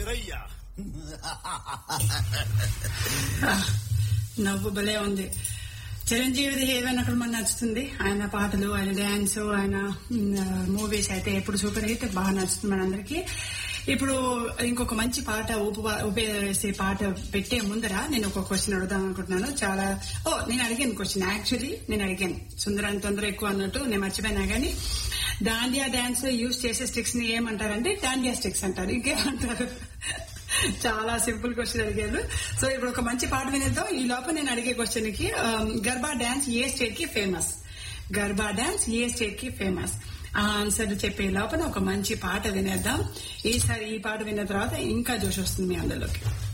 వీరయ్య నవ్వు భలే ఉంది చిరంజీవిది ఏమైనా అక్కడ మనకు నచ్చుతుంది ఆయన పాటలు ఆయన డ్యాన్స్ ఆయన మూవీస్ అయితే ఎప్పుడు సూపర్ హిట్ బాగా నచ్చుతుంది మనందరికి ఇప్పుడు ఇంకొక మంచి పాట ఊపు ఊపేసే పాట పెట్టే ముందర నేను ఒక క్వశ్చన్ అడుగుదాం అనుకుంటున్నాను చాలా ఓ నేను అడిగాను క్వశ్చన్ యాక్చువల్లీ నేను అడిగాను సుందరాన్ని తొందర ఎక్కువ అన్నట్టు నేను మర్చిపోయినా గానీ దాండియా డాన్స్ లో యూజ్ చేసే స్టిక్స్ ని ఏమంటారంటే దాండియా స్టిక్స్ అంటారు ఇంకేమంటారు చాలా సింపుల్ క్వశ్చన్ అడిగాను సో ఇప్పుడు ఒక మంచి పాట వినేద్దాం ఈ లోపల నేను అడిగే క్వశ్చన్ కి గర్బా డాన్స్ ఏ స్టేట్ కి ఫేమస్ గర్బా డాన్స్ ఏ స్టేట్ కి ఫేమస్ ఆ ఆన్సర్ చెప్పే లోపల ఒక మంచి పాట వినేద్దాం ఈసారి ఈ పాట విన్న తర్వాత ఇంకా జోష్ వస్తుంది మీ అందరిలోకి